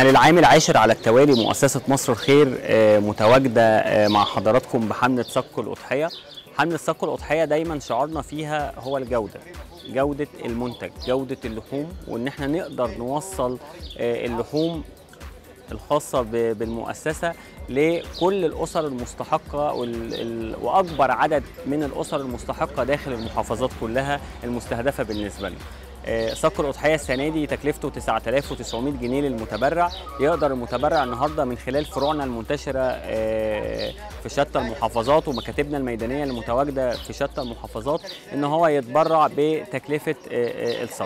احنا للعام العاشر على التوالي مؤسسة مصر الخير آه، متواجدة آه، مع حضراتكم بحملة صك الأضحية حملة صك الأضحية دايما شعارنا فيها هو الجودة جودة المنتج جودة اللحوم وإن احنا نقدر نوصل آه، اللحوم الخاصة ب- بالمؤسسة لكل الأسر المستحقة وال- ال- وأكبر عدد من الأسر المستحقة داخل المحافظات كلها المستهدفة بالنسبة لنا. آه، صك الأضحية السنة دي تكلفته 9900 جنيه للمتبرع يقدر المتبرع النهاردة من خلال فروعنا المنتشرة آه، في شتى المحافظات ومكاتبنا الميدانية المتواجدة في شتى المحافظات إن هو يتبرع بتكلفة آه، آه، الصك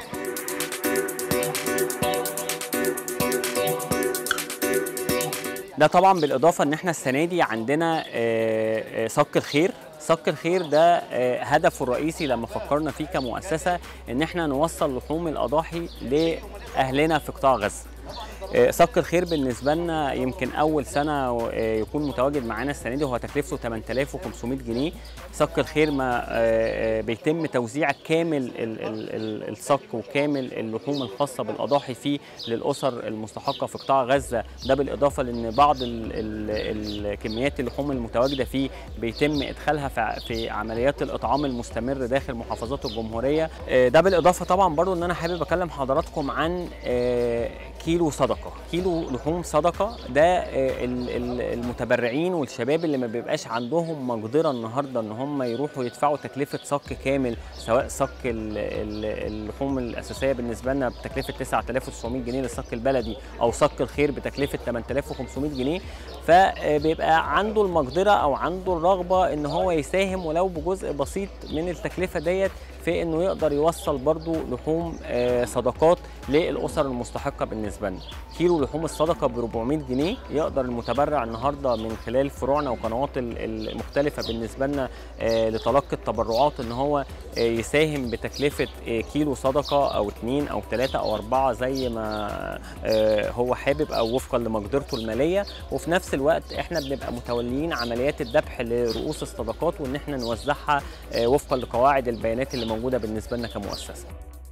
ده طبعا بالاضافه ان احنا السنه دي عندنا آه، آه، صك الخير صك الخير ده آه، هدفه الرئيسي لما فكرنا فيه كمؤسسه ان احنا نوصل لحوم الاضاحي لاهلنا في قطاع غزه آه، صك الخير بالنسبه لنا يمكن اول سنه آه، يكون متواجد معانا السنه دي هو تكلفته 8500 جنيه صك الخير ما آه، آه، بيتم توزيع كامل ال- ال- ال- الصك وكامل اللحوم الخاصه بالاضاحي فيه للاسر المستحقه في قطاع غزه ده بالاضافه لان بعض ال- ال- الكميات اللحوم المتواجده فيه بيتم ادخالها في- في عمليات الاطعام المستمر داخل محافظات الجمهوريه آه، ده بالاضافه طبعا برضو ان انا حابب اكلم حضراتكم عن آه، كيلو صدقه كيلو لحوم صدقه ده آه، ال- ال- المتبرعين والشباب اللي ما بيبقاش عندهم مقدره النهارده ان هم يروحوا يدفعوا تكلفه صك كامل سواء صك ال- ال- اللحوم الاساسيه بالنسبه لنا بتكلفه 9900 جنيه للصك البلدي او صك الخير بتكلفه 8500 جنيه فبيبقى عنده المقدره او عنده الرغبه ان هو يساهم ولو بجزء بسيط من التكلفه ديت في انه يقدر يوصل برضو لحوم آه، صدقات للاسر المستحقه بالنسبه لنا كيلو لحوم الصدقه ب 400 جنيه يقدر المتبرع النهارده من خلال فروعنا وقنوات ال- المختلفه بالنسبه لنا آه، لتلقي التبرعات ان هو آه، يساهم بتكلفه آه، كيلو صدقه او اثنين او ثلاثه او اربعه زي ما آه، هو حابب او وفقا لمقدرته الماليه وفي نفس الوقت احنا بنبقى متوليين عمليات الذبح لرؤوس الصدقات وان احنا نوزعها آه، وفقا لقواعد البيانات اللي موجوده بالنسبه لنا كمؤسسه